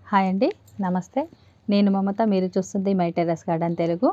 Hi అండి నమస్తే నేను మమత మీరు చూస్తుంది మై టెర్రస్ గార్డెన్ తెలుగు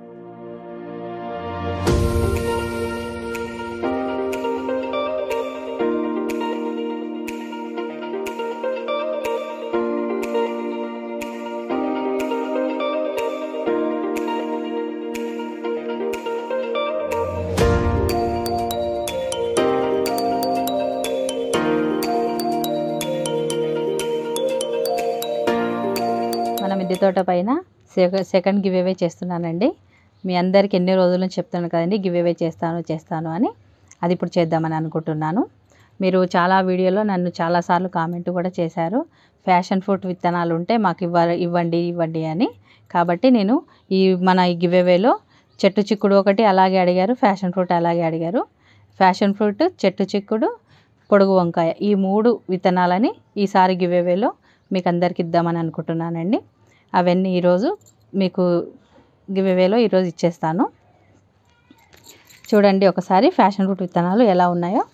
మన మిద్దె తోట పైన సెక- సెకండ్ గివ్ అవే చేస్తున్నానండి మీ అందరికి ఎన్ని రోజుల నుంచి చెప్తున్నాను కదండి గివ్ అవే చేస్తాను చేస్తాను అని అది ఇప్పుడు చేద్దామని అనుకుంటున్నాను మీరు చాలా వీడియోలో నన్ను చాలాసార్లు కామెంట్ కూడా చేశారు ఫ్యాషన్ ఫ్రూట్ విత్తనాలు ఉంటే మాకు ఇవ్వ ఇవ్వండి ఇవ్వండి అని కాబట్టి నేను ఈ మన ఈ గివ్ అవేలో చెట్టు చిక్కుడు ఒకటి అలాగే అడిగారు ఫ్యాషన్ ఫ్రూట్ అలాగే అడిగారు ఫ్యాషన్ ఫ్రూట్ చెట్టు చిక్కుడు పొడుగు వంకాయ ఈ మూడు విత్తనాలని ఈసారి గివ్ అవేలో మీకు అందరికి ఇద్దామని అనుకుంటున్నానండి అవన్నీ ఈరోజు మీకు గివ్ అవేలో ఈరోజు ఇచ్చేస్తాను చూడండి ఒకసారి ఫ్యాషన్ ఫ్రూట్ విత్తనాలు ఎలా ఉన్నాయో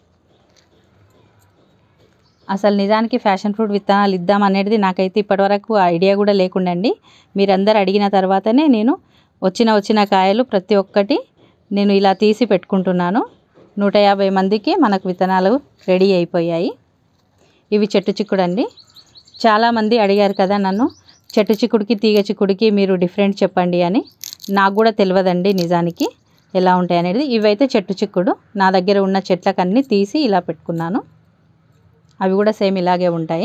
అసలు నిజానికి ఫ్యాషన్ ఫ్రూట్ విత్తనాలు ఇద్దాం అనేది నాకైతే ఇప్పటివరకు ఐడియా కూడా లేకుండండి మీరందరూ అడిగిన తర్వాతనే నేను వచ్చిన వచ్చిన కాయలు ప్రతి ఒక్కటి నేను ఇలా తీసి పెట్టుకుంటున్నాను నూట యాభై మందికి మనకు విత్తనాలు రెడీ అయిపోయాయి ఇవి చెట్టు చిక్కుడు అండి చాలామంది అడిగారు కదా నన్ను చెట్టు చిక్కుడికి తీగ చిక్కుడికి మీరు డిఫరెంట్ చెప్పండి అని నాకు కూడా తెలియదండి నిజానికి ఎలా ఉంటాయి అనేది ఇవైతే చెట్టు చిక్కుడు నా దగ్గర ఉన్న చెట్లకన్నీ తీసి ఇలా పెట్టుకున్నాను అవి కూడా సేమ్ ఇలాగే ఉంటాయి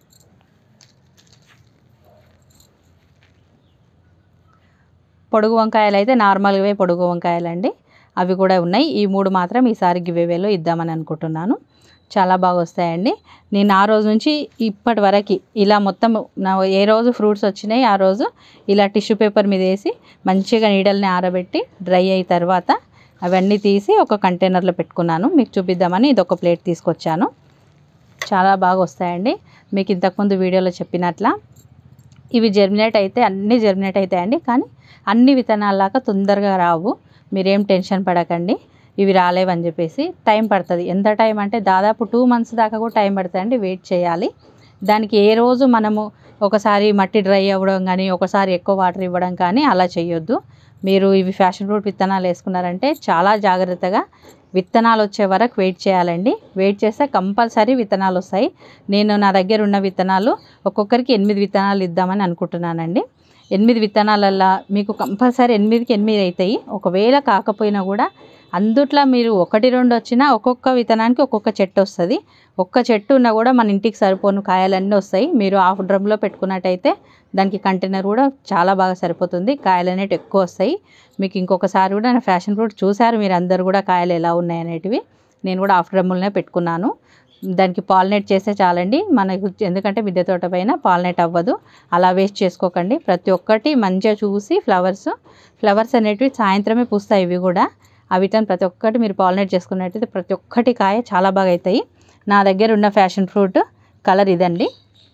పొడుగు వంకాయలు అయితే నార్మల్గా పొడుగు వంకాయలు అండి అవి కూడా ఉన్నాయి ఈ మూడు మాత్రం ఈసారి గివేవేలో ఇద్దామని అనుకుంటున్నాను చాలా బాగా వస్తాయండి నేను ఆ రోజు నుంచి ఇప్పటి వరకు ఇలా మొత్తం నా ఏ రోజు ఫ్రూట్స్ వచ్చినాయి ఆ రోజు ఇలా టిష్యూ పేపర్ మీద వేసి మంచిగా నీడల్ని ఆరబెట్టి డ్రై అయిన తర్వాత అవన్నీ తీసి ఒక కంటైనర్లో పెట్టుకున్నాను మీకు చూపిద్దామని ఇది ఒక ప్లేట్ తీసుకొచ్చాను చాలా బాగా వస్తాయండి మీకు ఇంతకుముందు వీడియోలో చెప్పినట్ల ఇవి జర్మినేట్ అయితే అన్నీ జర్మినేట్ అవుతాయండి కానీ అన్ని విత్తనాల్లాగా తొందరగా రావు మీరేం టెన్షన్ పడకండి ఇవి రాలేవని చెప్పేసి టైం పడుతుంది ఎంత టైం అంటే దాదాపు టూ మంత్స్ దాకా కూడా టైం పడుతుందండి వెయిట్ చేయాలి దానికి ఏ రోజు మనము ఒకసారి మట్టి డ్రై అవ్వడం కానీ ఒకసారి ఎక్కువ వాటర్ ఇవ్వడం కానీ అలా చేయొద్దు మీరు ఇవి ఫ్యాషన్ ఫ్రూట్ విత్తనాలు వేసుకున్నారంటే చాలా జాగ్రత్తగా విత్తనాలు వచ్చే వరకు వెయిట్ చేయాలండి వెయిట్ చేస్తే కంపల్సరీ విత్తనాలు వస్తాయి నేను నా దగ్గర ఉన్న విత్తనాలు ఒక్కొక్కరికి ఎనిమిది విత్తనాలు ఇద్దామని అనుకుంటున్నానండి ఎనిమిది విత్తనాలల్లో మీకు కంపల్సరీ ఎనిమిదికి ఎనిమిది అవుతాయి ఒకవేళ కాకపోయినా కూడా అందుట్లో మీరు ఒకటి రెండు వచ్చినా ఒక్కొక్క విత్తనానికి ఒక్కొక్క చెట్టు వస్తుంది ఒక్క చెట్టు ఉన్నా కూడా మన ఇంటికి సరిపోను కాయలన్నీ వస్తాయి మీరు హాఫ్ డ్రమ్లో పెట్టుకున్నట్టయితే దానికి కంటైనర్ కూడా చాలా బాగా సరిపోతుంది కాయలు అనేవి ఎక్కువ వస్తాయి మీకు ఇంకొకసారి కూడా నా ఫ్యాషన్ ఫ్రూట్ చూశారు మీరు అందరు కూడా కాయలు ఎలా ఉన్నాయి అనేటివి నేను కూడా హాఫ్ డ్రమ్ములనే పెట్టుకున్నాను దానికి పాలినేట్ చేస్తే చాలండి మనకు ఎందుకంటే మిద్దె తోట పైన పాలినేట్ అవ్వదు అలా వేస్ట్ చేసుకోకండి ప్రతి ఒక్కటి మంచిగా చూసి ఫ్లవర్స్ ఫ్లవర్స్ అనేటివి సాయంత్రమే పూస్తాయి ఇవి కూడా అవిటని ప్రతి ఒక్కటి మీరు పాలినేట్ చేసుకున్నట్టయితే ప్రతి ఒక్కటి కాయ చాలా బాగా అవుతాయి నా దగ్గర ఉన్న ఫ్యాషన్ ఫ్రూట్ కలర్ ఇదండి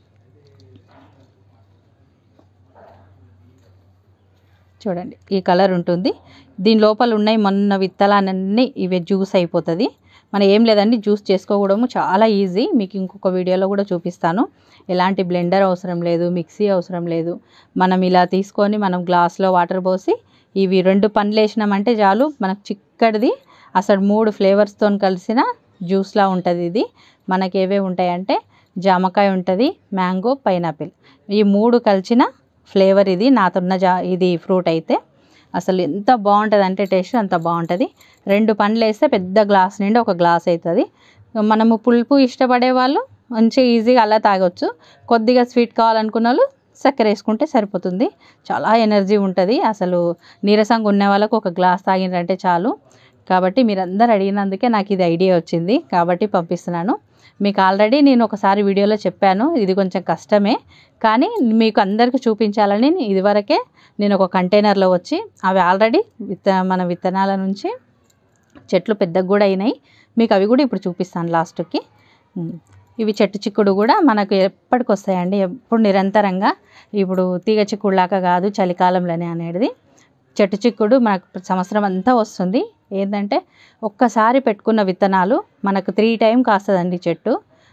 చూడండి ఈ కలర్ ఉంటుంది దీని లోపల ఉన్నాయి మొన్న విత్తనాలన్నీ ఇవి జ్యూస్ అయిపోతుంది మనం ఏం లేదండి జ్యూస్ చేసుకోవడము చాలా ఈజీ మీకు ఇంకొక వీడియోలో కూడా చూపిస్తాను ఎలాంటి బ్లెండర్ అవసరం లేదు మిక్సీ అవసరం లేదు మనం ఇలా తీసుకొని మనం గ్లాస్లో వాటర్ పోసి ఇవి రెండు పండ్లు వేసినామంటే చాలు మనకు చిక్కడిది అసలు మూడు ఫ్లేవర్స్తో కలిసిన జ్యూస్లా ఉంటుంది ఇది మనకి ఏవే ఉంటాయంటే జామకాయ ఉంటుంది మ్యాంగో పైనాపిల్ ఈ మూడు కలిసిన ఫ్లేవర్ ఇది నాతున్న జా ఇది ఫ్రూట్ అయితే అసలు ఎంత బాగుంటుంది అంటే టేస్ట్ అంత బాగుంటుంది రెండు పండ్లు వేస్తే పెద్ద గ్లాస్ నిండి ఒక గ్లాస్ అవుతుంది మనము పులుపు ఇష్టపడే వాళ్ళు మంచిగా ఈజీగా అలా తాగొచ్చు కొద్దిగా స్వీట్ కావాలనుకున్న వాళ్ళు చక్కెర వేసుకుంటే సరిపోతుంది చాలా ఎనర్జీ ఉంటుంది అసలు నీరసంగా ఉన్న వాళ్ళకు ఒక గ్లాస్ తాగినంటే చాలు కాబట్టి మీరందరూ అడిగినందుకే నాకు ఇది ఐడియా వచ్చింది కాబట్టి పంపిస్తున్నాను మీకు ఆల్రెడీ నేను ఒకసారి వీడియోలో చెప్పాను ఇది కొంచెం కష్టమే కానీ మీకు అందరికీ చూపించాలని ఇదివరకే నేను ఒక కంటైనర్లో వచ్చి అవి ఆల్రెడీ విత్త మన విత్తనాల నుంచి చెట్లు పెద్దగా కూడా అయినాయి మీకు అవి కూడా ఇప్పుడు చూపిస్తాను లాస్ట్కి ఉమ్. ఇవి చెట్టు చిక్కుడు కూడా మనకు ఎప్పటికి వస్తాయండి ఎప్పుడు నిరంతరంగా ఇప్పుడు తీగ చిక్కుడులాగా కాదు చలికాలంలోనే అనేది చెట్టు చిక్కుడు మనకు సంవత్సరం అంతా వస్తుంది ఏంటంటే ఒక్కసారి పెట్టుకున్న విత్తనాలు మనకు త్రీ టైం కాస్తుందండి చెట్టు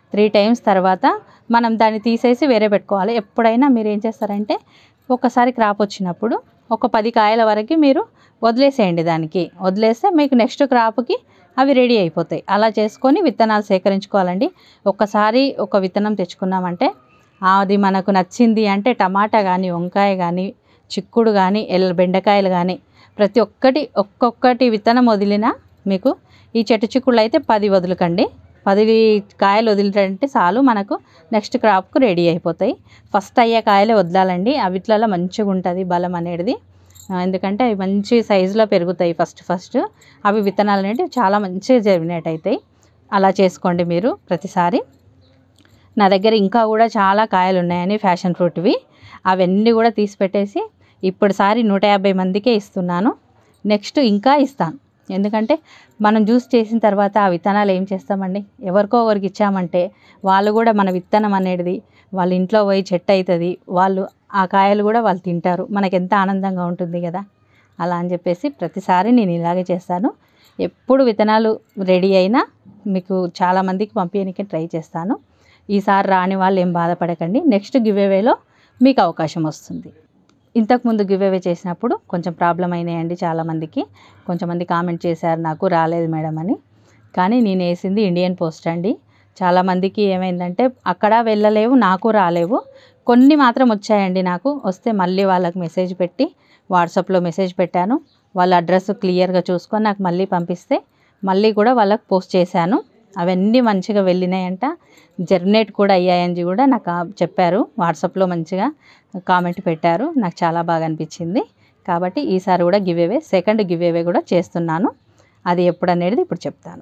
త్రీ టైమ్స్ తర్వాత మనం దాన్ని తీసేసి వేరే పెట్టుకోవాలి ఎప్పుడైనా మీరు ఏం చేస్తారంటే ఒకసారి క్రాప్ వచ్చినప్పుడు ఒక పది కాయల వరకు మీరు వదిలేసేయండి దానికి వదిలేస్తే మీకు నెక్స్ట్ క్రాప్కి అవి రెడీ అయిపోతాయి అలా చేసుకొని విత్తనాలు సేకరించుకోవాలండి ఒక్కసారి ఒక విత్తనం తెచ్చుకున్నామంటే అది మనకు నచ్చింది అంటే టమాటా కానీ వంకాయ కానీ చిక్కుడు కానీ ఎల్ బెండకాయలు కానీ ప్రతి ఒక్కటి ఒక్కొక్కటి విత్తనం వదిలినా మీకు ఈ చెట్టు చిక్కుళ్ళు అయితే పది వదులుకండి పది కాయలు వదిలితే చాలు మనకు నెక్స్ట్ క్రాప్కు రెడీ అయిపోతాయి ఫస్ట్ అయ్యే కాయలే వదలాలండి అవిట్లలో మంచిగా ఉంటుంది బలం అనేది ఆ, ఎందుకంటే అవి మంచి సైజులో పెరుగుతాయి ఫస్ట్ ఫస్ట్ అవి విత్తనాలు అనేవి చాలా మంచిగా జర్మినేట్ అవుతాయి అలా చేసుకోండి మీరు ప్రతిసారి నా దగ్గర ఇంకా కూడా చాలా కాయలు ఉన్నాయని ఫ్యాషన్ ఫ్రూట్వి అవన్నీ కూడా తీసి పెట్టేసి ఇప్పుడుసారి నూట యాభై మందికే ఇస్తున్నాను నెక్స్ట్ ఇంకా ఇస్తాను ఎందుకంటే మనం జ్యూస్ చేసిన తర్వాత ఆ విత్తనాలు ఏం చేస్తామండి ఎవరికో ఒకరికి ఇచ్చామంటే వాళ్ళు కూడా మన విత్తనం అనేది వాళ్ళ ఇంట్లో పోయి చెట్టు అవుతుంది వాళ్ళు ఆ కాయలు కూడా వాళ్ళు తింటారు మనకి ఎంత ఆనందంగా ఉంటుంది కదా అలా అని చెప్పేసి ప్రతిసారి నేను ఇలాగే చేస్తాను ఎప్పుడు విత్తనాలు రెడీ అయినా మీకు చాలామందికి పంపించడానికి ట్రై చేస్తాను ఈసారి రాని వాళ్ళు ఏం బాధపడకండి నెక్స్ట్ గివేవేలో మీకు అవకాశం వస్తుంది ఇంతకుముందు గివేవే చేసినప్పుడు కొంచెం ప్రాబ్లం అయినాయండి చాలామందికి కొంచెం మంది కామెంట్ చేశారు నాకు రాలేదు మేడం అని కానీ నేను వేసింది ఇండియన్ పోస్ట్ అండి చాలామందికి ఏమైందంటే అక్కడ వెళ్ళలేవు నాకు రాలేవు కొన్ని మాత్రం వచ్చాయండి నాకు వస్తే మళ్ళీ వాళ్ళకి మెసేజ్ పెట్టి వాట్సాప్లో మెసేజ్ పెట్టాను వాళ్ళ అడ్రస్ క్లియర్గా చూసుకొని నాకు మళ్ళీ పంపిస్తే మళ్ళీ కూడా వాళ్ళకి పోస్ట్ చేశాను అవన్నీ మంచిగా వెళ్ళినాయంట జర్మినేట్ కూడా అయ్యాయని కూడా నాకు ఆ- చెప్పారు వాట్సాప్లో మంచిగా కామెంట్ పెట్టారు నాకు చాలా బాగా అనిపించింది కాబట్టి ఈసారి కూడా giveaway second giveaway కూడా చేస్తున్నాను అది ఎప్పుడు అనేది ఇప్పుడు చెప్తాను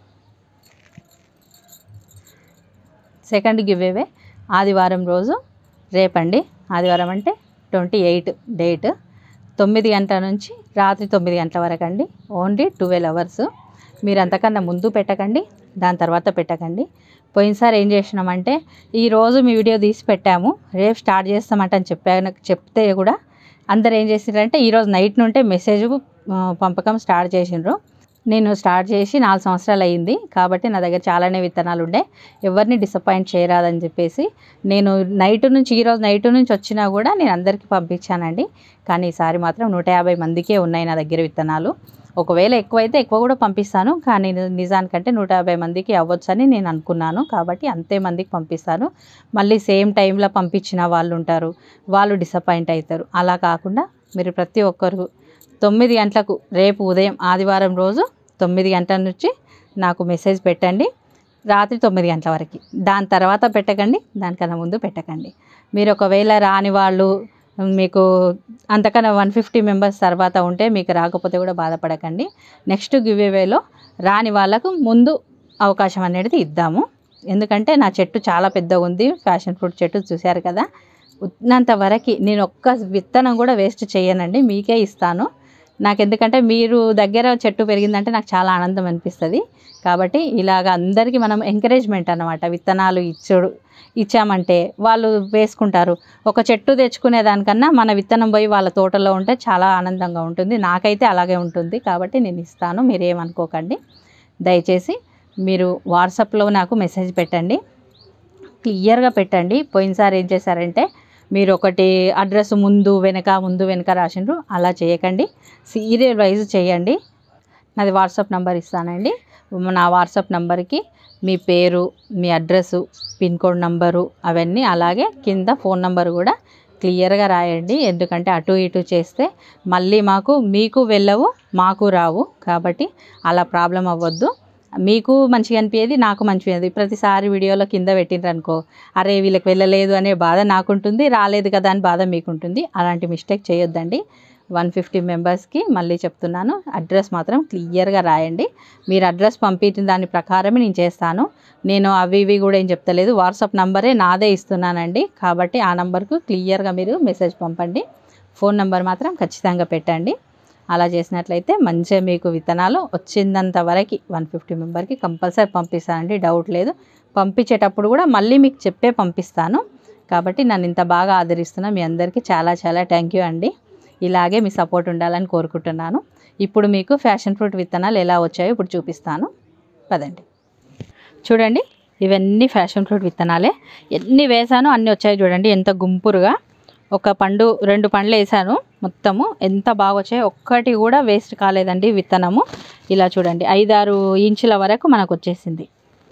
సెకండ్ గివ్ అవే ఆదివారం రోజు రేపండి ఆదివారం అంటే ట్వంటీ ఎయిట్ డేట్ తొమ్మిది గంటల నుంచి రాత్రి తొమ్మిది గంటల వరకు అండి ఓన్లీ ట్వెల్వ్ అవర్స్ మీరు అంతకన్నా ముందు పెట్టకండి దాని తర్వాత పెట్టకండి పోయినసారి ఏం చేసినామంటే ఈరోజు మీ వీడియో తీసి పెట్టాము రేపు స్టార్ట్ చేస్తామంట అని చెప్పాను చెప్తే కూడా అందరు ఏం చేసిండ్రంటే ఈరోజు నైట్ నుండే మెసేజ్ పంపకం స్టార్ట్ చేసిండ్రు నేను స్టార్ట్ చేసి నాలుగు సంవత్సరాలు అయ్యింది కాబట్టి నా దగ్గర చాలానే విత్తనాలు ఉండే ఎవరిని డిసప్పాయింట్ చేయరాదని చెప్పేసి నేను నైట్ నుంచి ఈరోజు నైట్ నుంచి వచ్చినా కూడా నేను అందరికీ పంపించానండి కానీ ఈసారి మాత్రం నూట యాభై మందికే ఉన్నాయి నా దగ్గర విత్తనాలు ఒకవేళ ఎక్కువైతే ఎక్కువ కూడా పంపిస్తాను కానీ ని- నిజానికంటే నూట యాభై మందికి అవ్వచ్చని నేను అనుకున్నాను కాబట్టి అంతే మందికి పంపిస్తాను మళ్ళీ సేమ్ టైంలో పంపించిన వాళ్ళు ఉంటారు వాళ్ళు డిసప్పాయింట్ అవుతారు అలా కాకుండా మీరు ప్రతి ఒక్కరు తొమ్మిది గంటలకు రేపు ఉదయం ఆదివారం రోజు తొమ్మిది గంటల నుంచి నాకు మెసేజ్ పెట్టండి రాత్రి తొమ్మిది గంటల వరకు దాని తర్వాత పెట్టకండి దానికన్నా ముందు పెట్టకండి మీరు ఒకవేళ రాని వాళ్ళు మీకు అంతకన్నా వన్ ఫిఫ్టీ మెంబర్స్ తర్వాత ఉంటే మీకు రాకపోతే కూడా బాధపడకండి నెక్స్ట్ గివేవేలో రాని వాళ్ళకు ముందు అవకాశం అనేది ఇద్దాము ఎందుకంటే నా చెట్టు చాలా పెద్దగా ఉంది ఫ్యాషన్ ఫ్రూట్ చెట్టు చూశారు కదా ఉన్నంత వరకు నేను ఒక్క విత్తనం కూడా వేస్ట్ చేయనండి మీకే ఇస్తాను నాకు ఎందుకంటే మీరు దగ్గర చెట్టు పెరిగిందంటే నాకు చాలా ఆనందం అనిపిస్తుంది కాబట్టి ఇలాగ అందరికీ మనం ఎంకరేజ్మెంట్ అన్నమాట విత్తనాలు ఇచ్చుడు ఇచ్చామంటే వాళ్ళు వేసుకుంటారు ఒక చెట్టు తెచ్చుకునే దానికన్నా మన విత్తనం పోయి వాళ్ళ తోటలో ఉంటే చాలా ఆనందంగా ఉంటుంది నాకైతే అలాగే ఉంటుంది కాబట్టి నేను ఇస్తాను మీరేమనుకోకండి దయచేసి మీరు వాట్సాప్లో నాకు మెసేజ్ పెట్టండి క్లియర్గా పెట్టండి పోయినసారి ఏం చేశారంటే మీరు ఒకటి అడ్రస్ ముందు వెనక ముందు వెనక రాసిండ్రు అలా చేయకండి సీరియల్ వైజ్ చేయండి నాది వాట్సాప్ నంబర్ ఇస్తానండి నా వాట్సాప్ నంబర్కి మీ పేరు మీ అడ్రస్సు పిన్ కోడ్ నంబరు అవన్నీ అలాగే కింద ఫోన్ నంబర్ కూడా క్లియర్గా రాయండి ఎందుకంటే అటు ఇటు చేస్తే మళ్ళీ మాకు మీకు వెళ్ళవు మాకు రావు కాబట్టి అలా ప్రాబ్లం అవ్వద్దు మీకు మంచిగా అనిపించేది నాకు మంచిగా అనిపించేది ప్రతిసారి వీడియోలో కింద పెట్టిండ్రు అనుకో అరే వీళ్ళకి వెళ్ళలేదు అనే బాధ నాకుంటుంది రాలేదు కదా అని బాధ మీకుంటుంది అలాంటి మిస్టేక్ చేయొద్దండి వన్ ఫిఫ్టీ మెంబర్స్కి మళ్ళీ చెప్తున్నాను అడ్రస్ మాత్రం క్లియర్గా రాయండి మీరు అడ్రస్ పంపించిన దాని ప్రకారమే నేను చేస్తాను నేను అవి ఇవి కూడా ఏం చెప్తలేదు వాట్సాప్ నంబరే నాదే ఇస్తున్నానండి కాబట్టి ఆ నంబర్కు క్లియర్గా మీరు మెసేజ్ పంపండి ఫోన్ నెంబర్ మాత్రం ఖచ్చితంగా పెట్టండి అలా చేసినట్లయితే మంచిగా మీకు విత్తనాలు వచ్చిందంత వరకు వన్ ఫిఫ్టీ మెంబర్కి కంపల్సరీ పంపిస్తానండి డౌట్ లేదు పంపించేటప్పుడు కూడా మళ్ళీ మీకు చెప్పే పంపిస్తాను కాబట్టి నన్ను ఇంత బాగా ఆదరిస్తున్న మీ అందరికీ చాలా చాలా థ్యాంక్ యూ అండి ఇలాగే మీ సపోర్ట్ ఉండాలని కోరుకుంటున్నాను ఇప్పుడు మీకు ఫ్యాషన్ ఫ్రూట్ విత్తనాలు ఎలా వచ్చాయో ఇప్పుడు చూపిస్తాను పదండి చూడండి ఇవన్నీ ఫ్యాషన్ ఫ్రూట్ విత్తనాలే ఎన్ని వేసానో అన్నీ వచ్చాయి చూడండి ఎంత గుంపురుగా ఒక పండు రెండు పండ్లు వేసాను మొత్తము ఎంత బాగా వచ్చాయి ఒక్కటి కూడా వేస్ట్ కాలేదండి విత్తనము ఇలా చూడండి ఐదారు ఇంచుల వరకు మనకు వచ్చేసింది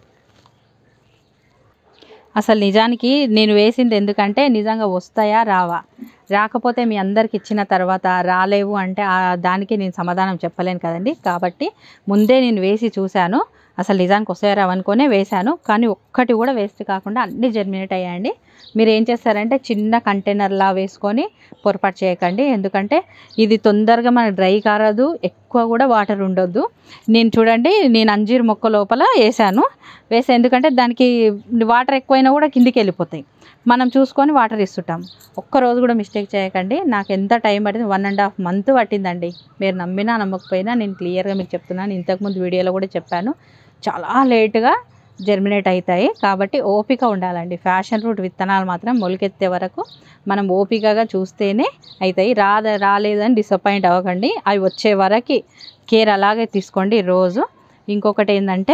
అసలు నిజానికి నేను వేసింది ఎందుకంటే నిజంగా వస్తాయా రావా రాకపోతే మీ అందరికి ఇచ్చిన తర్వాత రాలేవు అంటే ఆ దానికి నేను సమాధానం చెప్పలేను కదండి కాబట్టి ముందే నేను వేసి చూశాను అసలు నిజానికి వస్తాయా రావు అనుకునే వేశాను కానీ ఒక్కటి కూడా వేస్ట్ కాకుండా అన్నీ జర్మినేట్ అయ్యాయండి మీరు ఏం చేస్తారంటే చిన్న కంటైనర్లా వేసుకొని పొరపాటు చేయకండి ఎందుకంటే ఇది తొందరగా మనకు డ్రై కారదు ఎక్కువ కూడా వాటర్ ఉండొద్దు నేను చూడండి నేను అంజీర్ మొక్క లోపల వేసాను వేసా ఎందుకంటే దానికి వాటర్ ఎక్కువైనా కూడా కిందికి వెళ్ళిపోతాయి మనం చూసుకొని వాటర్ ఇస్తుంటాం ఒక్క రోజు కూడా మిస్టేక్ చేయకండి నాకు ఎంత టైం పట్టింది వన్ అండ్ హాఫ్ మంత్ పట్టిందండి మీరు నమ్మినా నమ్మకపోయినా నేను క్లియర్గా మీకు చెప్తున్నాను ఇంతకుముందు వీడియోలో కూడా చెప్పాను చాలా లేటుగా జర్మినేట్ అవుతాయి కాబట్టి ఓపిక ఉండాలండి ఫ్యాషన్ ఫ్రూట్ విత్తనాలు మాత్రం మొలకెత్తే వరకు మనం ఓపికగా చూస్తేనే అవుతాయి రాద రాలేదని డిసప్పాయింట్ అవ్వకండి అవి వచ్చే వరకు కేర్ అలాగే తీసుకోండి రోజు ఇంకొకటి ఏంటంటే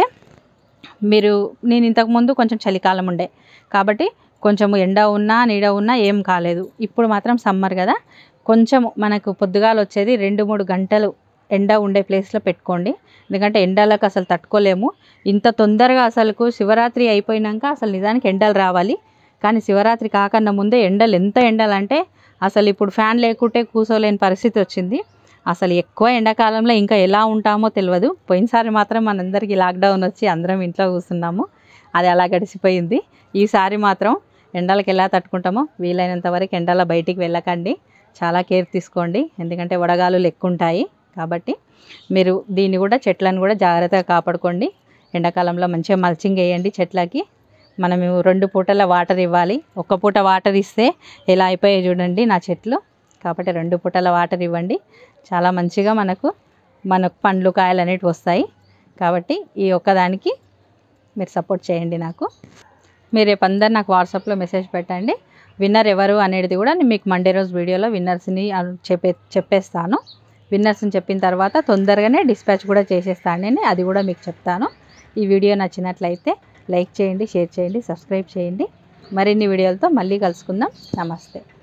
మీరు నేను ఇంతకుముందు కొంచెం చలికాలం ఉండే కాబట్టి కొంచెం ఎండ ఉన్నా నీడ ఉన్నా ఏం కాలేదు ఇప్పుడు మాత్రం సమ్మర్ కదా కొంచెం మనకు పొద్దుగాల వచ్చేది రెండు మూడు గంటలు ఎండ ఉండే ప్లేస్లో పెట్టుకోండి ఎందుకంటే ఎండలకు అసలు తట్టుకోలేము ఇంత తొందరగా అసలుకు శివరాత్రి అయిపోయినాక అసలు నిజానికి ఎండలు రావాలి కానీ శివరాత్రి కాకన్నా ముందే ఎండలు ఎంత ఎండలు అంటే అసలు ఇప్పుడు ఫ్యాన్ లేకుంటే కూర్చోలేని పరిస్థితి వచ్చింది అసలు ఎక్కువ ఎండాకాలంలో ఇంకా ఎలా ఉంటామో తెలియదు పోయినసారి మాత్రం మనందరికీ లాక్డౌన్ వచ్చి అందరం ఇంట్లో కూర్చున్నాము అది అలా గడిచిపోయింది ఈసారి మాత్రం ఎండలకు ఎలా తట్టుకుంటామో వీలైనంత వరకు ఎండల బయటికి వెళ్ళకండి చాలా కేర్ తీసుకోండి ఎందుకంటే వడగాలులు ఎక్కువ ఉంటాయి కాబట్టి మీరు దీన్ని కూడా చెట్లను కూడా జాగ్రత్తగా కాపాడుకోండి ఎండాకాలంలో మంచిగా మల్చింగ్ వేయండి చెట్లకి మనం రెండు పూటల వాటర్ ఇవ్వాలి ఒక్క పూట వాటర్ ఇస్తే ఎలా అయిపోయాయి చూడండి నా చెట్లు కాబట్టి రెండు పూటల వాటర్ ఇవ్వండి చాలా మంచిగా మనకు మనకు పండ్లు కాయలు అనేటివి వస్తాయి కాబట్టి ఈ ఒక్కదానికి మీరు సపోర్ట్ చేయండి నాకు మీరు రేపు అందరు నాకు వాట్సాప్లో మెసేజ్ పెట్టండి విన్నర్ ఎవరు అనేది కూడా నేను మీకు మండే రోజు వీడియోలో విన్నర్స్ని చెప్పే చెప్పేస్తాను విన్నర్స్ని చెప్పిన తర్వాత తొందరగానే డిస్పాచ్ కూడా చేసేస్తాను నేను అది కూడా మీకు చెప్తాను ఈ వీడియో నచ్చినట్లయితే లైక్ చేయండి షేర్ చేయండి సబ్స్క్రైబ్ చేయండి మరిన్ని వీడియోలతో మళ్ళీ కలుసుకుందాం నమస్తే